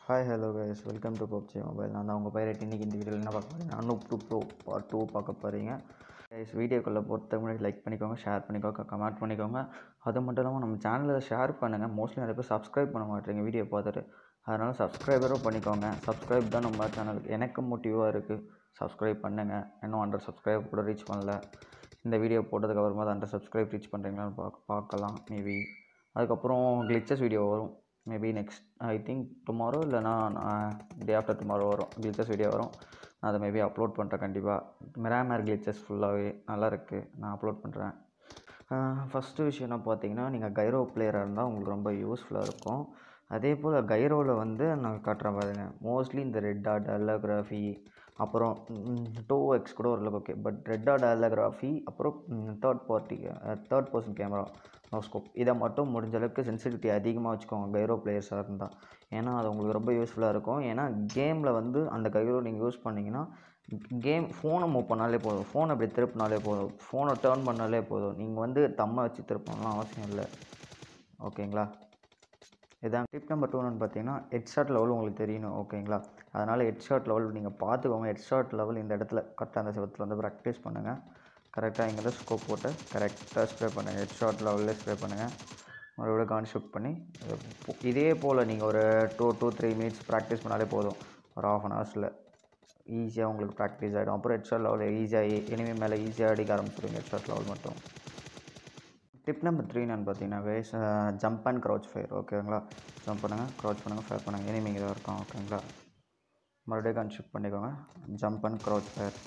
hi hello guys welcome to PUBG mobile நான் தான் உங்கள் பைரட் இன்னைக்கு இந்த வீடியோவில் என்ன பார்க்க போகிறீங்க Anoop two pro part two பார்க்க போகிறீங்க கைஸ் வீடியோக்குள்ளே பொறுத்த முன்னாடி லைக் பண்ணிக்கோங்க ஷேர் பண்ணிக்கோங்க கமெண்ட் பண்ணிக்கோங்க அது மட்டும் இல்லாமல் நம்ம சேனலில் ஷேர் பண்ணுங்கள் மோஸ்ட்லி நிறைய பேர் சப்ஸ்கிரைப் பண்ண மாட்டேங்க வீடியோ பார்த்துட்டு அதனால் சப்ஸ்கிரைபரும் பண்ணிக்கோங்க சப்ஸ்கிரைப் தான் நம்ம சேனலுக்கு எனக்கு மோட்டிவாக இருக்குது சப்ஸ்கிரைப் பண்ணுங்கள் இன்னும் ஹண்ட்ரட் சப்ஸ்கிரைப் கூட ரீச் பண்ணல இந்த வீடியோ போட்டதுக்கு அப்புறமா அது ஹண்ட்ரட் சப்ஸ்கிரைப் ரீச் பண்ணுறீங்களான்னு பார்க்க பார்க்கலாம் மேபி அதுக்கப்புறம் கிளிச்சஸ் வீடியோ வரும் maybe next I think tomorrow இல்லைனா டே ஆஃப்டர் டுமாரோ வரும் கிளிச்சஸ் வீடியோ வரும் நான் அதை மேபி அப்லோட் பண்ணுறேன் கண்டிப்பாக மிராமர் கிளிச்சஸ் ஃபுல்லாகவே நல்லா இருக்குது நான் அப்லோட் பண்ணுறேன் ஃபஸ்ட்டு விஷயம் என்ன பார்த்தீங்கன்னா நீங்கள் கைரோ பிளேயராக இருந்தால் உங்களுக்கு ரொம்ப யூஸ்ஃபுல்லாக இருக்கும் அதே போல் கைரோவில் வந்து நான் காட்டுறேன் பாருங்க மோஸ்ட்லி இந்த ரெட் டாட் அல்லோகிராஃபி அப்புறம் டூ எக்ஸ் கூட ஓரளவுக்கு ஓகே பட் ரெட் டாட் அல்லோகிராஃபி அப்புறம் third party third person camera no scope இதை மட்டும் முடிஞ்ச அளவுக்கு சென்சிட்டிவிட்டி அதிகமாக வச்சுக்கோங்க கைரோ பிளேயர்ஸாக இருந்தால் ஏன்னா அது உங்களுக்கு ரொம்ப யூஸ்ஃபுல்லாக இருக்கும் ஏன்னா கேமில் வந்து அந்த கைரோ நீங்கள் யூஸ் பண்ணிங்கன்னா கேம் ஃபோனை மூவ் பண்ணாலே போதும் ஃபோனை அப்படி திருப்பினாலே போதும் ஃபோனை டேர்ன் பண்ணாலே போதும் நீங்கள் வந்து தம்மை வச்சு திருப்பணும்லாம் அவசியம் இல்லை ஓகேங்களா இதான் டிப் நம்பர் டூன்னு பார்த்தீங்கன்னா ஹெட்ஷாட் லெவல் உங்களுக்கு தெரியணும் ஓகேங்களா அதனால் ஹெட்ஷாட் லெவல் நீங்கள் பார்த்துக்கோங்க ஹெட்ஷாட் லெவல் இந்த இடத்துல கரெக்டாக அந்த செவத்தில் வந்து ப்ராக்டிஸ் பண்ணுங்கள் கரெக்டாக இங்கே தான் ஸ்கோப் போட்டு கரெக்டாக ஸ்ப்ரே பண்ணுங்கள் ஹெட்ஷாட் லெவலில் ஸ்ப்ரே பண்ணுங்கள் மறுபடியும் கான் ஷூட் பண்ணி இதே போல் நீங்கள் ஒரு two two three minutes practice பண்ணாலே போதும் ஒரு ஆஃப் அன் ஹவர்ஸில் ஈஸியாக உங்களுக்கு ப்ராக்டிஸ் ஆகிடும் அப்புறம் ஹெட்ஷாட் லெவலில் ஈஸியாக இனிமே மேலே ஈஸியாக அடிக்க ஆரம்பிச்சிடுங்க ஹெட்ஷாட் லெவல் மட்டும் டிப் நம்பர் த்ரீ நான் பார்த்தீங்கன்னா was jump and crouch fire ஓகேங்களா ஜம்ப் பண்ணுங்கள் க்ரௌச் பண்ணுங்கள் ஃபயர் பண்ணுங்கள் எனிமிங்க தான் இருக்கும் ஓகேங்களா மறுபடியும் கன்ஷிப் பண்ணிக்கோங்க ஜம்ப் அண்ட் க்ரௌச் ஃபயர்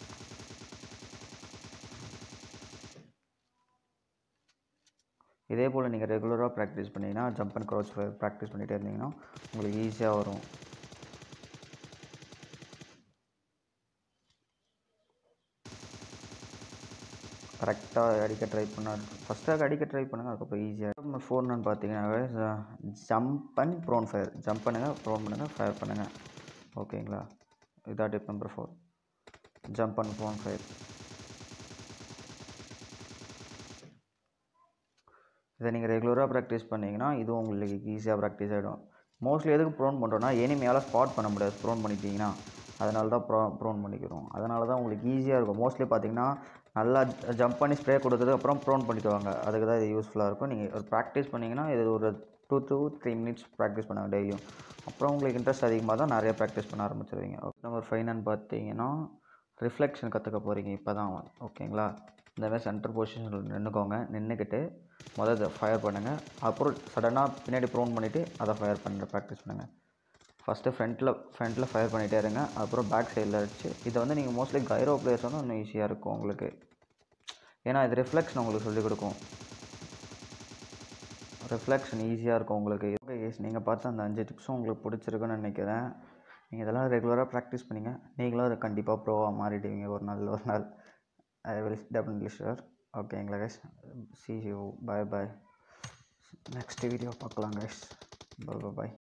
இதே போல் நீங்கள் ரெகுலராக ப்ராக்டிஸ் பண்ணிங்கன்னா jump and crouch fire practice பண்ணிகிட்டே இருந்தீங்கன்னா உங்களுக்கு ஈஸியாக வரும் கரெக்டாக அடிக்க ட்ரை பண்ண ஃபஸ்ட்டாக அடிக்க ட்ரை பண்ணுங்கள் அதுக்கப்புறம் ஈஸியாக நம்பர் ஃபோர்னு பார்த்தீங்கன்னாவே jump and prone fire jump பண்ணுங்கள் ப்ரோன் பண்ணுங்கள் ஃபயர் பண்ணுங்கள் ஓகேங்களா இதான் tip number four jump and prone fire இதை நீங்கள் ரெகுலராக ப்ராக்டிஸ் பண்ணிங்கன்னா இதுவும் உங்களுக்கு ஈஸியாக ப்ராக்டிஸ் ஆகிடும் மோஸ்ட்லி எதுக்கு ப்ரோன் பண்ணுறோன்னா எனிமையால் ஸ்பாட் பண்ண முடியாது ப்ரோன் பண்ணிட்டீங்கன்னா அதனால தான் ப்ரோ ப்ரோன் பண்ணிக்கிறோம் அதனால தான் உங்களுக்கு ஈஸியாக இருக்கும் மோஸ்ட்லி பார்த்தீங்கன்னா நல்லா ஜம்ப் பண்ணி ஸ்ப்ரே கொடுத்ததுக்கு அப்புறம் ப்ரோன் பண்ணிக்குவாங்க அதுக்கு தான் இது யூஸ்ஃபுல்லாக இருக்கும் நீங்கள் ஒரு ப்ராக்டிஸ் பண்ணிங்கன்னா இது ஒரு two two three minutes practice பண்ணுங்க டெய்லியும் அப்புறம் உங்களுக்கு இன்ட்ரெஸ்ட் அதிகமாக தான் நிறைய ப்ராக்டிஸ் பண்ண ஆரம்பிச்சிருவீங்க நம்பர் ஃபைனல் பார்த்தீங்கன்னா ரிஃப்ளெக்ஷன் கற்றுக்க போகிறீங்க இப்போ தான் ஓகேங்களா இந்த மாதிரி சென்டர் பொசிஷனில் நின்றுக்கோங்க நின்றுக்கிட்டு முதல்ல ஃபயர் பண்ணுங்கள் அப்புறம் சடனாக பின்னாடி ப்ரோன் பண்ணிவிட்டு அதை ஃபயர் பண்ணுற ப்ராக்டிஸ் பண்ணுங்கள் ஃபஸ்ட்டு ஃப்ரண்ட்டில் ஃப்ரண்ட்டில் ஃபயர் பண்ணிகிட்டே இருங்க அப்புறம் பேக் சைடில் அடிச்சு இதை வந்து நீங்கள் மோஸ்ட்லி கைரோ பிளேயர்ஸ் வந்து இன்னும் ஈஸியாக இருக்கும் உங்களுக்கு ஏன்னா இது ரிஃப்ளெக்ஷன் உங்களுக்கு சொல்லிக் கொடுக்கும் ரிஃப்ளெக்ஷன் ஈஸியாக இருக்கும் உங்களுக்கு ஓகே எஸ் நீங்கள் பார்த்த அந்த அஞ்சு டிப்ஸும் உங்களுக்கு பிடிச்சிருக்குன்னு நினைக்கிறேன் நீங்கள் இதெல்லாம் ரெகுலராக ப்ராக்டிஸ் பண்ணிங்க நீங்களும் அதை கண்டிப்பாக ப்ரோவாக மாறிடுவீங்க ஒரு நாள் ஒரு நாள் ஐ வில் டெஃபினெட்லி ஷுர் ஓகேங்களா guys see you bye bye next video பார்க்கலாம் கைஸ் பாய் பாய்